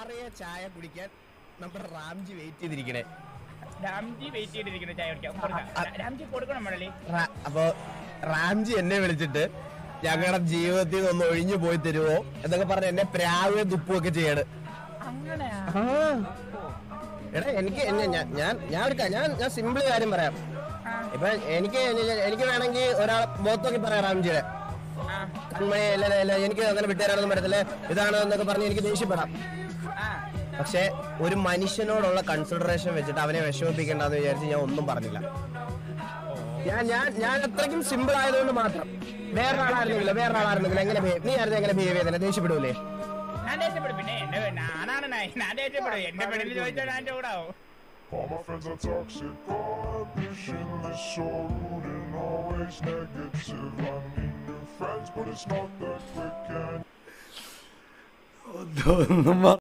ആറിയ ചായ കുടിക്കാൻ നമ്മുടെ റാംജി വെയിറ്റ് ചെയ്തിരിക്കണേ രാംജി വെയിറ്റ് ചെയ്തിരിക്കുന്ന ചായ കുടിക്കാം കൊടുക്കാം രാംജി കൊടുക്കണം മുരളി റാ- അപ്പൊ റാംജി എന്നെ വിളിച്ചിട്ട് ഞങ്ങളുടെ ജീവിതത്തിൽ നിന്ന് ഒന്ന് ഒഴിഞ്ഞു പോയി തരുമോ എന്നൊക്കെ പറഞ്ഞ് എന്നെ പ്രാവുകയും തുപ്പുകയൊക്കെ ചെയ്യാണ് അങ്ങനെയാ എടാ എനിക്ക് എന്നെ- ഞാൻ ഞാൻ ഞാൻ ഒരു ക- ഞാൻ ഞാൻ സിമ്പിൾ കാര്യം പറയാം ഇപ്പൊ എനിക്ക് എനിക്ക് വേണമെങ്കിൽ ഒരാൾ മുഖത്തോക്കി പറയാം റാംജിയുടെ ആ കൺമണി അല്ല അല്ല എനിക്ക് അങ്ങനെ വിട്ടുതരാനൊന്നും പറ്റത്തില്ല ഇതാണ് എന്നൊക്കെ പറഞ്ഞ് എനിക്ക് ദേഷ്യപ്പെടാം ആ പക്ഷെ ഒരു മനുഷ്യനോടുള്ള കൺസിഡറേഷൻ വെച്ചിട്ട് അവനെ വിഷമിപ്പിക്കേണ്ടെന്ന് വിചാരിച്ച് ഞാൻ ഒന്നും പറഞ്ഞില്ല ഞാൻ ഞാൻ ഞാൻ അത്രയ്ക്കും സിമ്പിൾ ആയതുകൊണ്ട് മാത്രം വേറെ ആളായിരുന്നെങ്കിലോ വേറെ ആളായിരുന്നെങ്കിലോ എങ്ങനെ behave- നീ ആയിരുന്നു എങ്ങനെ ബിഹേവ് ചെയ്തല്ലേ ദേഷ്യപ്പെടൂലേ ഞാൻ ദേഷ്യപ്പെടും പിന്നെ എന്റെ ഞാനാണ് നായ്. ഞാൻ ദേഷ്യപ്പെടും എന്റെ പെണ്ണിന് ചോദിച്ചാൽ ഞാൻ ചൂടാവും All my friends are toxic, all ambitionless, so rude and always negative. I need new friends, but it's not that quick and ഒന്നും